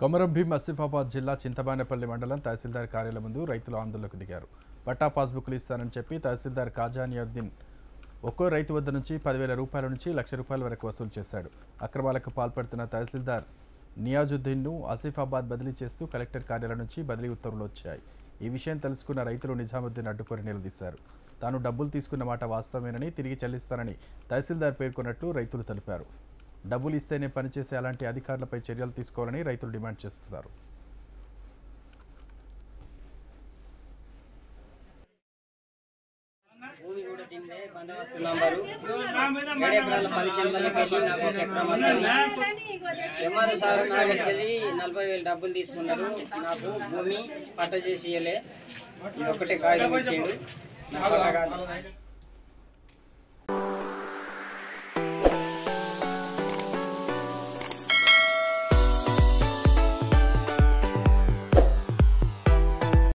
కొమరం భీం ఆసిఫాబాద్ జిల్లా చింతబానేపల్లి మండలం తహసీల్దార్ కార్యాలయం ముందు రైతులు ఆందోళనకు దిగారు పట్టా పాస్బుక్లు ఇస్తానని చెప్పి తహసీల్దార్ కాజానియుద్దీన్ ఒక్కో రైతు వద్ద నుంచి పదివేల రూపాయల నుంచి లక్ష రూపాయల వరకు వసూలు చేశాడు అక్రమాలకు పాల్పడుతున్న తహసీల్దార్ నియాజుద్దీన్ను ఆసిఫాబాద్ బదిలీ చేస్తూ కలెక్టర్ కార్యాలయం నుంచి బదిలీ ఉత్తర్వులు వచ్చాయి ఈ విషయం తెలుసుకున్న రైతులు నిజాముద్దీన్ అడ్డుకొని నిలదీశారు తాను డబ్బులు తీసుకున్న మాట వాస్తవమేనని తిరిగి చెల్లిస్తానని తహసీల్దార్ పేర్కొన్నట్లు రైతులు తెలిపారు డబ్బులు ఇస్తేనే పనిచేసే అలాంటి అధికారులపై చర్యలు తీసుకోవాలని రైతులు డిమాండ్ చేస్తున్నారు భూమి కూడా తిందే బందోబస్తు నంబరు ఏడు ఎకరాల పది సెంట్లకి వెళ్ళి నాకు ఒక ఎకరం వచ్చింది ఎంఆర్ఓ సార్ నా దగ్గరికి వెళ్ళి నలభై వేలు డబ్బులు తీసుకున్నారు నాకు భూమి పట్ట చేసి ఇవ్వలే ఇది ఒకటే కాగితం ఇచ్చిండు నా పట్ట కాదు